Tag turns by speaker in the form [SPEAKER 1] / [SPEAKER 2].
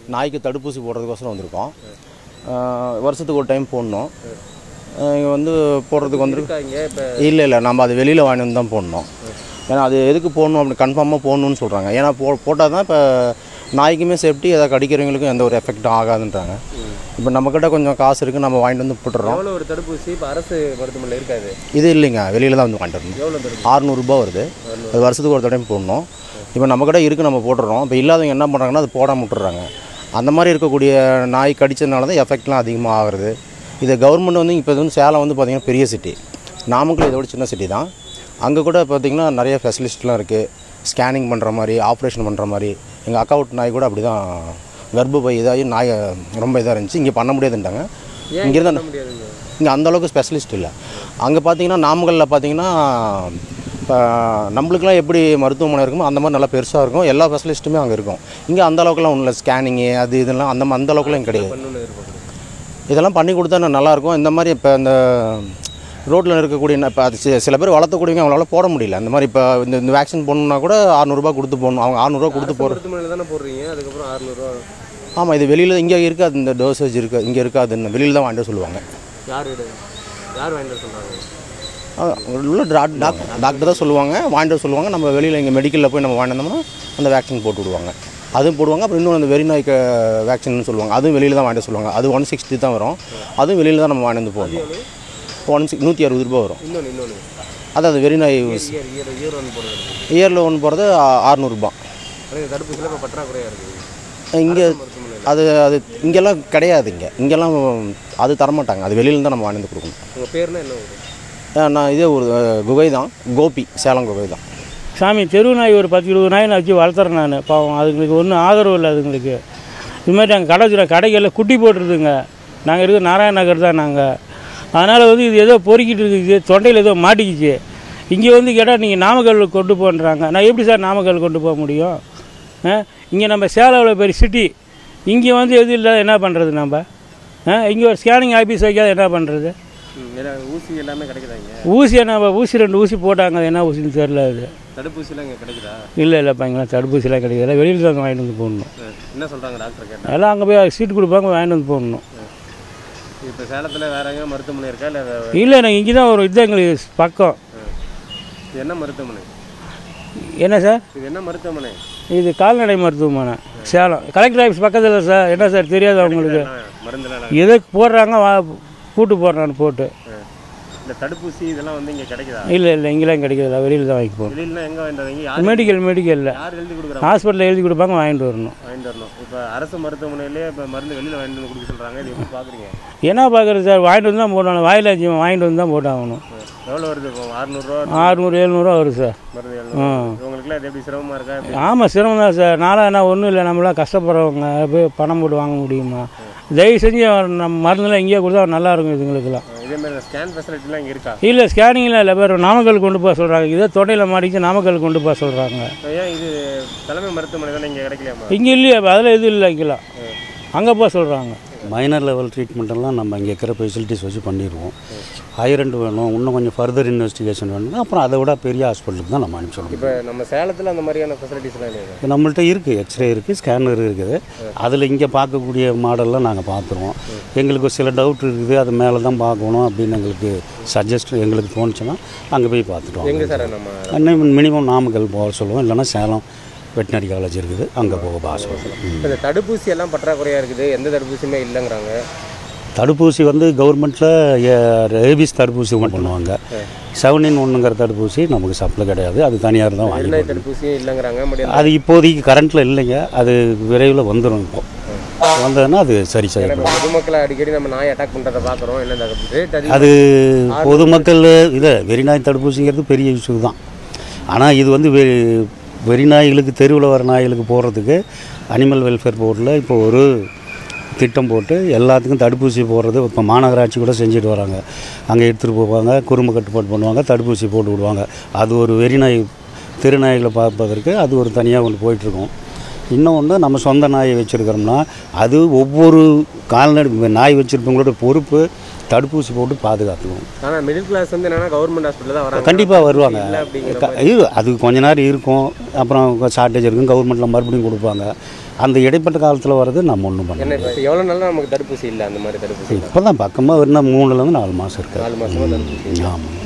[SPEAKER 1] நாய்க்கு தடுப்பூசி போடுறதுக்கோசரம் வந்திருக்கோம் ஆஹ் வருஷத்துக்கு ஒரு டைம் போடணும் ஆஹ் இங்க வந்து போடுறதுக்கு வந்து
[SPEAKER 2] இருக்காங்க இப்போ
[SPEAKER 1] இல்லை இல்லை நம்ம அது வெளியில் வாங்கி வந்து தான் போடணும் ஏன்னா அது எதுக்கு போடணும் அப்படி கன்ஃபார்மாக போடணும்னு சொல்கிறாங்க ஏன்னா போ போட்டால் தான் இப்போ நாய்க்குமே சேஃப்டி எதாவது கடிக்கிறவங்களுக்கும் எந்த ஒரு எஃபெக்டும் ஆகாதுன்றாங்க இப்போ நம்மக்கிட்ட கொஞ்சம் காசு இருக்குது நம்ம வாங்கிட்டு வந்து போட்டுறோம்
[SPEAKER 2] எவ்வளோ ஒரு தடுப்பூசி இப்போ அரசு மருத்துவமனையில் இருக்காது
[SPEAKER 1] இது இல்லைங்க வெளியில் தான் வந்து வாங்கிட்டு வரணும்
[SPEAKER 2] எவ்வளோ தடுப்பு
[SPEAKER 1] ஆறுநூறுபா வருது அது வருஷத்துக்கு ஒரு தடவை போடணும் இப்போ நம்மக்கிட்ட இருக்குது நம்ம போட்டுறோம் இப்போ இல்லாதவங்க என்ன பண்ணுறாங்கன்னா அது போடாம விட்டுறாங்க அந்த மாதிரி இருக்கக்கூடிய நாய் கடிச்சதுனால தான் எஃபெக்ட்லாம் அதிகமாக ஆகுறது இது கவர்மெண்ட் வந்து இப்போ வந்து சேலம் வந்து பார்த்திங்கன்னா பெரிய சிட்டி நாமக்கல் இதோட சின்ன சிட்டி தான் அங்கே கூட பார்த்திங்கன்னா நிறைய ஃபெசிலிஸ்ட்லாம் இருக்குது ஸ்கேனிங் பண்ணுற மாதிரி ஆப்ரேஷன் பண்ணுற மாதிரி எங்கள் அக்கா வீட்டு நாய் கூட அப்படி தான் கர்ப்பப்பை இதாகி நாய் ரொம்ப இதாக இருந்துச்சு இங்கே பண்ண முடியாதுன்ட்டாங்க
[SPEAKER 2] ஏன்
[SPEAKER 1] இங்கே
[SPEAKER 2] பண்ண
[SPEAKER 1] தான்
[SPEAKER 2] முடியாதுங்க
[SPEAKER 1] இங்கே அந்த அளவுக்கு ஸ்பெஷலிஸ்ட் இல்லை அங்கே பார்த்தீங்கன்னா நாமக்கல்லில் பார்த்தீங்கன்னா இப்போ நம்மளுக்குலாம் எப்படி மருத்துவமனை இருக்குமோ அந்த மாதிரி நல்லா பெருசாக இருக்கும் எல்லா ஸ்பெஷலிஸ்ட்டுமே அங்கே இருக்கும் இங்கே அந்த அளவுக்குலாம் ஒன்றும் இல்லை ஸ்கேனிங்கு அது இதெல்லாம் அந்த அந்த அளவுக்குலாம் கிடையாது
[SPEAKER 2] பண்ணணும்னு எதிர்பார்க்குறேன்
[SPEAKER 1] இதெல்லாம் பண்ணி கொடுத்தா இன்னும் நல்லாயிருக்கும் இந்த மாதிரி இப்போ இந்த ரோட்டில் இருக்கக்கூடிய இப்போ அது சி- சில பேர் வளர்த்தக்கூடியவங்க அவங்களால போட முடியல அந்த மாதிரி இப்போ இந்த இந்த வேக்சின் போடணுன்னா கூட அறநூறுபா கொடுத்து போடணும் அவங்க அறநூறுவா கொடுத்து போகிற
[SPEAKER 2] மருத்துவமனையில் தானே போடுறீங்க அதுக்கப்புறம் அறுநூறுவா
[SPEAKER 1] ஆமாம் இது வெளியில் இங்கே இருக்காது இந்த டோசேஜ் இருக்குது இங்கே இருக்காதுன்னு வெளியில் தான் வாங்கிட்டு வர சொல்லுவாங்க
[SPEAKER 2] யார் இடு யார் வாங்கிட்டு வர சொல்கிறாங்க
[SPEAKER 1] அஹ் உள்ள டாக் டாக் டாக்டர் தான் சொல்லுவாங்க வாங்கிட்டு வர சொல்லுவாங்க நம்ம வெளியில் இங்கே மெடிக்கலில் போய் நம்ம வாங்கிட்டு வந்தோம்னா அந்த வேக்சின் போட்டு விடுவாங்க அதுவும் போடுவாங்க அப்புறம் இன்னொன்று அந்த வெறி நாய்க்கு வேக்சின்னு சொல்லுவாங்க அதுவும் வெளியில் தான் வாங்கிட்டு வர சொல்லுவாங்க அது ஒன் சிக்ஸ்டி தான் வரும் அதுவும் வெளியில் தான் நம்ம வாங்கிட்டு வந்து போடணும் ஒன் சிக்ஸ் நூற்றி அறுபது ரூபா வரும்
[SPEAKER 2] இன்னொன்று இன்னொன்று
[SPEAKER 1] அது அது வெறி நாய்
[SPEAKER 2] இயர் இயர் இயர் ஒன்று போடுறது
[SPEAKER 1] இயரில் ஒன்று போகிறது அறநூறுபா
[SPEAKER 2] ஆனால் இந்த தடுப்பூசியில் இப்போ பற்றாக்குறையாக இருக்குது
[SPEAKER 1] இங்கே
[SPEAKER 2] மருத்துவமனையில்
[SPEAKER 1] அது அது இங்கெல்லாம் கிடையாது இங்கே இங்கெல்லாம் அது தரமாட்டாங்க அது வெளியில் தான் நம்ம வாங்கிட்டு வந்து கொடுக்கணும்
[SPEAKER 2] உங்கள் பேர்னா என்ன ஊர்
[SPEAKER 1] அஹ் நான் இதே ஒரு அஹ், குகை தான் கோபி சேலம் குகை தான்
[SPEAKER 3] சாமி தெரு நாய் ஒரு பத்து இருபது நாய் நான் வச்சு வளர்த்துறேன் நான் பாவம் அதுங்களுக்கு ஒன்றும் ஆதரவு இல்லை அதுங்களுக்கு இது மாதிரி நாங்கள் கடை வச்சுருக்கோம் கடைகளில் குட்டி போட்டுருதுங்க நாங்கள் இருக்கிற நாராயண நகர் தான் நாங்கள் அதனால் வந்து இது ஏதோ பொறுக்கிட்டு இருக்குது தொண்டையில் ஏதோ மாட்டிக்கிச்சு இங்கே வந்து கேட்டால் நீங்கள் நாமக்கல் கொண்டு போன்றாங்க நான் எப்படி சார் நாமக்கல் கொண்டு போக முடியும் இங்கே நம்ம சேலம்ல பெரிய சிட்டி இங்கே வந்து எதுவும் இல்லை என்ன பண்ணுறது நம்ம இங்கே ஒரு ஸ்கேனிங் ஆஃபீஸ் வைக்காத என்ன பண்ணுறது
[SPEAKER 2] ம், ஏன்னா ஊசி எல்லாமே கிடைக்குதாங்க
[SPEAKER 3] ஊசி என்ன ஊசி ரெண்டு ஊசி போட்டாங்க அது என்ன ஊசின்னு தெரில அது
[SPEAKER 2] தடுப்பூசிலாம் இங்கே கிடைக்குதா
[SPEAKER 3] இல்லை இல்லைப்பா இங்கெல்லாம் தடுப்பூசிலாம் கிடையாது எல்லாம் வெளியில் தான் வாங்கிட்டு வந்து போடணும்
[SPEAKER 2] அஹ், என்ன சொல்கிறாங்க டாக்டர் கேட்டால்
[SPEAKER 3] எல்லாம் அங்கே போய் சீட்டு கொடுப்பாங்க வாங்கிட்டு வந்து போடணும்
[SPEAKER 2] இப்போ சேலத்தில் வேற எங்கே மருத்துவமனை இருக்கா இல்லை
[SPEAKER 3] இல்லை நாங்கள் இங்கே தான் ஒரு இது எங்களுக்கு பக்கம்
[SPEAKER 2] இது என்ன மருத்துவமனை
[SPEAKER 3] என்ன சார்
[SPEAKER 2] இது என்ன மருத்துவமனை
[SPEAKER 3] இது கால்நடை மருத்துவமனை சேலம் கலெக்டர் ஆஃபீஸ் பக்கத்தில் சார் என்ன சார் தெரியாது அவங்களுக்கு
[SPEAKER 2] மருந்துலாம்
[SPEAKER 3] எதை போடுறாங்க வா பூட்டு போடுறான்னு போட்டு
[SPEAKER 2] இந்த தடுப்பூசி இதெல்லாம் வந்து இங்கே கிடைக்குதா
[SPEAKER 3] இல்லை இல்லை இங்கெல்லாம் கிடைக்கிறதில்ல வெளியில் தான் வாங்கி போகணும்
[SPEAKER 2] வெளியிலாம் எங்கே வாங்கிட்டு வரீங்க யார்
[SPEAKER 3] மெடிக்கல் மெடிக்கலில்
[SPEAKER 2] யார் எழுதி கொடுக்குறாங்க
[SPEAKER 3] ஹாஸ்பிட்டலில் எழுதி கொடுப்பாங்க வாங்கிட்டு வரணும்
[SPEAKER 2] வாங்கிட்டு வரணும் இப்போ அரசு மருத்துவமனையிலே இப்போ மருந்து வெளியில் வாங்கிட்டு வந்து கொடுக்க சொல்கிறாங்க இது எப்படி பார்க்குறீங்க
[SPEAKER 3] என்ன பார்க்குறது சார் வாங்கிட்டு வந்து தான் போடணும் வாயில் அஞ்சு வாங்கிட்டு வந்து தான் போட்டாகணும்
[SPEAKER 2] எவ்வளோ வருது இப்போ அறுநூறுவா
[SPEAKER 3] ஆறுநூறு எழுநூறுவா வரும் சார்
[SPEAKER 2] மருந்து எழுநூறு இவங்களுக்குலாம் இது எப்படி சிரமமாக இருக்கா எப்படி
[SPEAKER 3] ஆமாம் சிரமம் தான் சார் நாளாக என்ன ஒன்றும் இல்லை நம்மளாம் கஷ்டப்படுறவங்க போய் பணம் போட்டு வாங்க முடியுமா தயவு செஞ்சு நம்ம மருந்துலாம் இங்கேயே கொடுத்தா நல்லா இருக்கும் இதுங்களுக்குலாம்
[SPEAKER 2] இதே மாதிரி ஸ்கேன் ஃபெசிலிட்டிலாம் இங்கே இருக்கா
[SPEAKER 3] இல்லை ஸ்கேனிங்கில் இல்லை பேர் நாமக்கல் கொண்டு போக சொல்கிறாங்க இதே தொண்டையில் மாட்டிச்சு நாமக்கல் கொண்டு போக சொல்கிறாங்க
[SPEAKER 2] ஏன் இது தலைமை மருத்துவமனை தானே இங்கே கிடைக்கலையாமா
[SPEAKER 3] இங்கே இல்லையா அதில் எதுவும் இல்லை இங்கெல்லாம் அங்கே போக சொல்கிறாங்க
[SPEAKER 4] மைனர் லெவல் ட்ரீட்மெண்ட்டெல்லாம் நம்ம இங்கே இருக்கிற ஃபெசிலிட்டிஸ் வச்சு பண்ணிடுவோம் ஹையர் end வேணும் இன்னும் கொஞ்சம் ஃபர்தர் இன்வெஸ்டிகேஷன் வேணும்னா அப்புறம் அதை விட பெரிய ஹாஸ்பிட்டலுக்கு தான் நம்ம அனுப்பிச்சு
[SPEAKER 2] இப்போ நம்ம சேலத்தில் அந்த மாதிரியான ஃபெசிலிட்டிஸ்லாம் இல்லையா
[SPEAKER 4] இப்போ நம்மள்ட்ட இருக்குது எக்ஸ்ரே இருக்குது ஸ்கேனர் இருக்குது அதில் இங்கே பார்க்கக்கூடிய மாடல்லாம் நாங்கள் பார்த்துருவோம் எங்களுக்கு ஒரு சில டவுட் இருக்குது அது மேலே தான் பார்க்கணும் அப்படின்னு எங்களுக்கு சஜஸ்ட் எங்களுக்கு தோணுச்சுன்னா அங்கே போய் பார்த்துட்டு
[SPEAKER 2] எங்கே
[SPEAKER 4] வாங்க
[SPEAKER 2] சார் நம்ம
[SPEAKER 4] இன்னும் மினிமம் நாமக்கல் போக சொல்லுவோம் இல்லைன்னா சேலம் வெட்டினரி காலேஜ் இருக்குது அங்கே போக பாஸ்
[SPEAKER 2] இப்போ இந்த தடுப்பூசி எல்லாம் பற்றாக்குறையாக இருக்குது எந்த தடுப்பூசியுமே இல்லைங்கிறாங்க
[SPEAKER 4] தடுப்பூசி வந்து கவர்மெண்ட்டில் ரேபிஸ் தடுப்பூசி ஒன்று பண்ணுவாங்க செவன் இன் ஒன்றுங்கிற தடுப்பூசி நமக்கு சப்ளை கிடையாது அது தனியார் தான் வாங்கி
[SPEAKER 2] வெறிநாய் தடுப்பூசியும் இல்லைங்கிறாங்க பட்
[SPEAKER 4] அது இப்போதைக்கு கரண்ட்டில் இல்லைங்க அது விரைவில் வந்துடும் இப்போ வந்ததுன்னா அது சரி செய்யப்படும்
[SPEAKER 2] பொதுமக்களை அடிக்கடி நம்ம நாய் அட்டாக் பண்ணுறதை பார்க்குறோம் என்ன ரேட் அதிகம்
[SPEAKER 4] அது பொதுமக்கள் இதை வெறிநாய் தடுப்பூசிங்கிறது பெரிய இஷ்யூ தான் ஆனால் இது வந்து வெ வெறிநாய்களுக்கு தெருவில் வர நாய்களுக்கு போடுறதுக்கு அனிமல் வெல்ஃபேர் போர்டில் இப்போ ஒரு திட்டம் போட்டு எல்லாத்துக்கும் தடுப்பூசி போடுறது இப்போ மாநகராட்சி கூட செஞ்சுட்டு வராங்க அங்கே எடுத்துகிட்டு போவாங்க குறும்பு கட்டுப்பாடு பண்ணுவாங்க தடுப்பூசி போட்டு விடுவாங்க அது ஒரு வெறிநாய் தெருநாய்களை பார்ப்பதற்கு அது ஒரு தனியாக ஒன்று போயிட்டுருக்கோம் இன்னொன்று நம்ம சொந்த நாயை வச்சுருக்கிறோம்னா அது ஒவ்வொரு கால்நடை நாய் வச்சுருப்பவங்களோட பொறுப்பு தடுப்பூசி போட்டு பாதுகாத்துக்குவோம்
[SPEAKER 2] ஆனால் மிடில் கிளாஸ் வந்து என்னன்னா கவர்மெண்ட் ஹாஸ்பிட்டல் தான் வராங்க
[SPEAKER 4] கண்டிப்பாக வருவாங்க
[SPEAKER 2] இல்லை அப்படிங்கிற
[SPEAKER 4] க- இது அது கொஞ்ச நேரம் இருக்கும் அப்புறம் ஷார்ட்டேஜ் இருக்கும் கவர்மெண்ட்டில் மறுபடியும் கொடுப்பாங்க அந்த இடைப்பட்ட காலத்தில் வர்றது நம்ம ஒன்றும் பண்ண
[SPEAKER 2] என்ன இப்போ எவ்வளோ நாளாக நமக்கு தடுப்பூசி இல்லை அந்த மாதிரி தடுப்பூசி
[SPEAKER 4] இப்போ தான் பக்கமாக இன்னும் மூணுலேருந்து நாலு மாதம் இருக்குது
[SPEAKER 2] நாலு மாசமா தடுப்பூசி இல்லை
[SPEAKER 4] ஆமாம்